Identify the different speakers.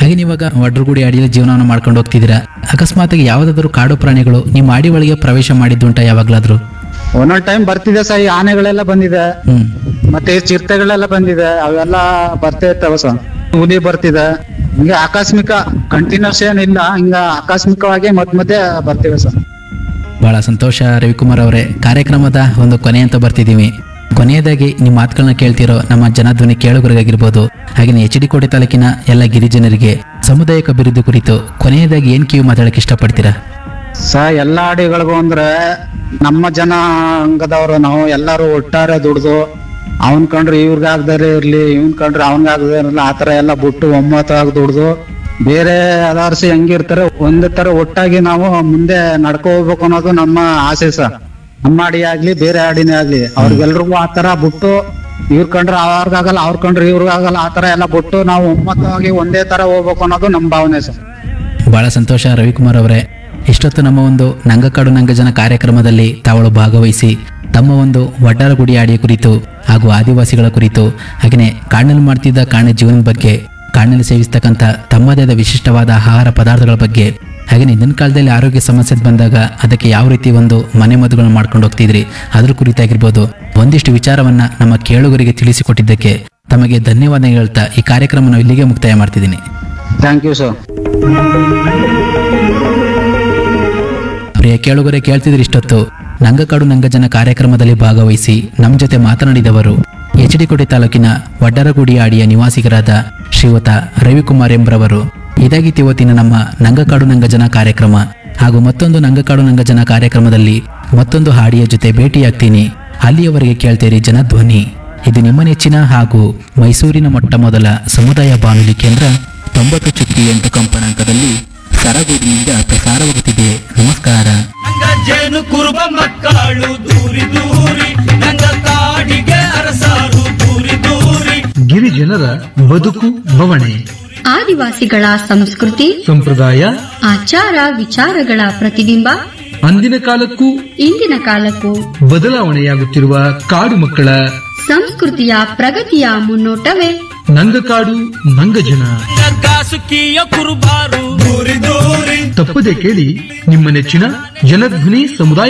Speaker 1: ಹಾಗೆ ನೀವಾಗ ವಡ್ರಗುಡಿ ಅಡಿಯಲ್ಲಿ ಜೀವನವನ್ನು ಮಾಡ್ಕೊಂಡು ಹೋಗ್ತಿದ್ದೀರಾ ಅಕಸ್ಮಾತ್ ಯಾವುದಾದ್ರೂ ಕಾಡು ಪ್ರಾಣಿಗಳು ನಿಮ್ಮ ಅಡಿ ಒಳಗೆ ಪ್ರವೇಶ ಮಾಡಿದ್ದುಂಟ ಯಾವಾಗ್ಲಾದ್ರು
Speaker 2: ಒಂದೊಂದ್ ಟೈಮ್ ಬರ್ತಿದೆ ಸರ್ ಈ ಆನೆಗಳೆಲ್ಲ ಬಂದಿದೆ
Speaker 1: ಹ್ಮ್
Speaker 2: ಮತ್ತೆ ಈ ಚಿರತೆಗಳೆಲ್ಲ ಬಂದಿದೆ ಅವೆಲ್ಲ ಬರ್ತಾ ಇರ್ತಾವ ಸರ್ ಹುಲಿ ಬರ್ತಿದೆ ಹಿಂಗೆ ಆಕಸ್ಮಿಕ ಕಂಟಿನ್ಯೂಸ್ ಏನಿಲ್ಲ ಹಿಂಗ ಆಕಸ್ಮಿಕವಾಗಿ ಮತ್ ಮಧ್ಯೆ ಬರ್ತಿವೆ ಸರ್
Speaker 1: ಬಹಳ ಸಂತೋಷ ರವಿಕುಮಾರ್ ಅವರೇ ಕಾರ್ಯಕ್ರಮದ ಒಂದು ಕೊನೆ ಅಂತ ಬರ್ತಿದ್ದೀವಿ ಕೊನೆಯದಾಗಿ ನಿಮ್ಮ ಮಾತುಗಳನ್ನ ಕೇಳ್ತಿರೋ ನಮ್ಮ ಜನಧ್ವನಿ ಕೇಳುಗರಿಗಾಗಿರ್ಬೋದು ಹಾಗೆಯೇ ಎಚ್ ಡಿ ಕೋಟೆ ತಾಲೂಕಿನ ಎಲ್ಲ ಗಿರಿಜನರಿಗೆ ಸಮುದಾಯಕ ಅಭಿವೃದ್ಧಿ ಕುರಿತು ಕೊನೆಯದಾಗಿ ಏನ್ ಕಿವಿ ಮಾತಾಡಕ್ಕೆ ಇಷ್ಟಪಡ್ತೀರಾ
Speaker 2: ಸ ಎಲ್ಲಾ ಅಡಿಗಳಿಗೂ ಅಂದ್ರೆ ನಮ್ಮ ಜನಾಂಗದವರು ನಾವು ಎಲ್ಲಾರು ಒಟ್ಟಾರೆ ದುಡ್ದು ಅವನ್ ಕಂಡ್ರೆ ಇವ್ರಿಗೆ ಆಗದರೆ ಇರ್ಲಿ ಇವನ್ ಕಂಡ್ರೆ ಅವನ್ಗೆ ಆಗದೆ ಇರಲಿ ಆತರ ಎಲ್ಲ ಬಿಟ್ಟು ಒಮ್ಮತವಾಗಿ ದುಡ್ದು ಬೇರೆ ಅದಾರ್ಸಿ ಹೆಂಗಿರ್ತಾರೆ ಒಂದೇ ತರ ಒಟ್ಟಾಗಿ ನಾವು ಮುಂದೆ ನಡ್ಕೊ ಹೋಗ್ಬೇಕು ಅನ್ನೋದು ನಮ್ಮ ಆಸೆ ಸರ್ ನಮ್ಮ ಅಡಿ ಆಗ್ಲಿ ಬೇರೆ ಅಡಿನೇ ಆಗ್ಲಿ ಅವ್ರಿಗೆಲ್ರಿಗೂ ಆ ತರ ಬಿಟ್ಟು ಇವ್ರ ಕಂಡ್ರೆ ಅವ್ರಿಗಾಗಲ್ಲ ಅವ್ರ ಕಂಡ್ರೆ ಇವ್ರಿಗಾಗಲ್ಲ ಆ ತರ ಎಲ್ಲ ಬಿಟ್ಟು ನಾವು ಒಮ್ಮತವಾಗಿ ಒಂದೇ ತರ ಹೋಗ್ಬೇಕು ಅನ್ನೋದು ನಮ್ಮ ಭಾವನೆ ಸರ್
Speaker 1: ಬಹಳ ಸಂತೋಷ ರವಿಕುಮಾರ್ ಅವರೇ ಇಷ್ಟೊತ್ತು ನಮ್ಮ ಒಂದು ನಂಗಕಾಡು ನಂಗಜನ ಕಾರ್ಯಕ್ರಮದಲ್ಲಿ ತಾವಳು ಭಾಗವಹಿಸಿ ತಮ್ಮ ಒಂದು ವಡ್ಡರಗುಡಿ ಆಡಿಯ ಕುರಿತು ಹಾಗೂ ಆದಿವಾಸಿಗಳ ಕುರಿತು ಹಾಗೆಯೇ ಕಾಡಿನಲ್ಲಿ ಮಾಡ್ತಿದ್ದ ಕಾಡಿನ ಜೀವನದ ಬಗ್ಗೆ ಕಾಡಿನಲ್ಲಿ ಸೇವಿಸ್ತಕ್ಕಂಥ ತಮ್ಮದೇ ಆದ ವಿಶಿಷ್ಟವಾದ ಆಹಾರ ಪದಾರ್ಥಗಳ ಬಗ್ಗೆ ಹಾಗೆಯೇ ಇಂದಿನ ಕಾಲದಲ್ಲಿ ಆರೋಗ್ಯ ಸಮಸ್ಯೆ ಬಂದಾಗ ಅದಕ್ಕೆ ಯಾವ ರೀತಿ ಒಂದು ಮನೆ ಮದ್ದುಗಳನ್ನು ಮಾಡ್ಕೊಂಡು ಹೋಗ್ತಿದ್ರಿ ಅದ್ರ ಕುರಿತಾಗಿರ್ಬೋದು ಒಂದಿಷ್ಟು ವಿಚಾರವನ್ನ ನಮ್ಮ ಕೇಳುಗರಿಗೆ ತಿಳಿಸಿಕೊಟ್ಟಿದ್ದಕ್ಕೆ ತಮಗೆ ಧನ್ಯವಾದ ಹೇಳ್ತಾ ಈ ಕಾರ್ಯಕ್ರಮ ನಾವು ಇಲ್ಲಿಗೆ ಮುಕ್ತಾಯ ಮಾಡ್ತಿದ್ದೀನಿ
Speaker 2: ಥ್ಯಾಂಕ್ ಯು ಸರ್
Speaker 1: ಪ್ರಿಯ ಕೇಳುಗರೆ ಕೇಳ್ತಿದ್ರೆ ಇಷ್ಟೊತ್ತು ನಂಗಕಾಡು ನಂಗಜನ ಕಾರ್ಯಕ್ರಮದಲ್ಲಿ ಭಾಗವಹಿಸಿ ನಮ್ಮ ಜೊತೆ ಮಾತನಾಡಿದವರು ಎಚ್ ಡಿ ಕೋಟೆ ತಾಲೂಕಿನ ವಡ್ಡರಗುಡಿ ಆಡಿಯ ನಿವಾಸಿಗರಾದ ಶ್ರೀಯುತ ರವಿಕುಮಾರ್ ಎಂಬ್ರವರು ಇದಾಗಿತ್ತು ಇವತ್ತಿನ ನಮ್ಮ ನಂಗಕಾಡು ನಂಗಜನ ಕಾರ್ಯಕ್ರಮ ಹಾಗೂ ಮತ್ತೊಂದು ನಂಗಕಾಡು ನಂಗಜನ ಕಾರ್ಯಕ್ರಮದಲ್ಲಿ ಮತ್ತೊಂದು ಹಾಡಿಯ ಜೊತೆ ಭೇಟಿಯಾಗ್ತೀನಿ ಅಲ್ಲಿಯವರೆಗೆ ಕೇಳ್ತೀರಿ ಜನಧ್ವನಿ ಇದು ನಿಮ್ಮ ನೆಚ್ಚಿನ ಹಾಗೂ ಮೈಸೂರಿನ ಮೊಟ್ಟ ಮೊದಲ ಸಮುದಾಯ ಬಾನುಲಿ ಕೇಂದ್ರ ತೊಂಬತ್ತು ಚುಕ್ಕಿ ಎಂಟು ಕಂಪನಾಂಕದಲ್ಲಿ ಸರಗೂರಿನಿಂದ ಪ್ರಸಾರವಾಗುತ್ತಿದೆ ನಮಸ್ಕಾರ
Speaker 3: ನಂಗ ಜೇನು ಕುರುಬ ಮಕ್ಕಳು ದೂರಿ ದೂರಿ ನಂಗ ಕಾಡಿಗೆ ಅರಸಾರು ದೂರಿ ದೂರಿ
Speaker 4: ಗಿರಿಜನರ ಬದುಕು ಬವಣೆ
Speaker 5: ಆದಿವಾಸಿಗಳ ಸಂಸ್ಕೃತಿ
Speaker 4: ಸಂಪ್ರದಾಯ
Speaker 5: ಆಚಾರ ವಿಚಾರಗಳ ಪ್ರತಿಬಿಂಬ
Speaker 4: ಅಂದಿನ ಕಾಲಕ್ಕೂ
Speaker 5: ಇಂದಿನ ಕಾಲಕ್ಕೂ
Speaker 4: ಬದಲಾವಣೆಯಾಗುತ್ತಿರುವ ಕಾಡು ಮಕ್ಕಳ
Speaker 5: ಸಂಸ್ಕೃತಿಯ ಪ್ರಗತಿಯ ಮುನ್ನೋಟವೇ
Speaker 4: ನಂಗಕಾಡು ನಂಗಜನ
Speaker 3: ನಂಗ ಕಾಸುಕಿಯ ಕುರುಬಾರು ದೂರಿ ದೂರಿ
Speaker 4: ತಪ್ಪದೆ ಕೇಳಿ ನಿಮ್ಮ ನೆಚ್ಚಿನ ಜನಧ್ವನಿ ಸಮುದಾಯ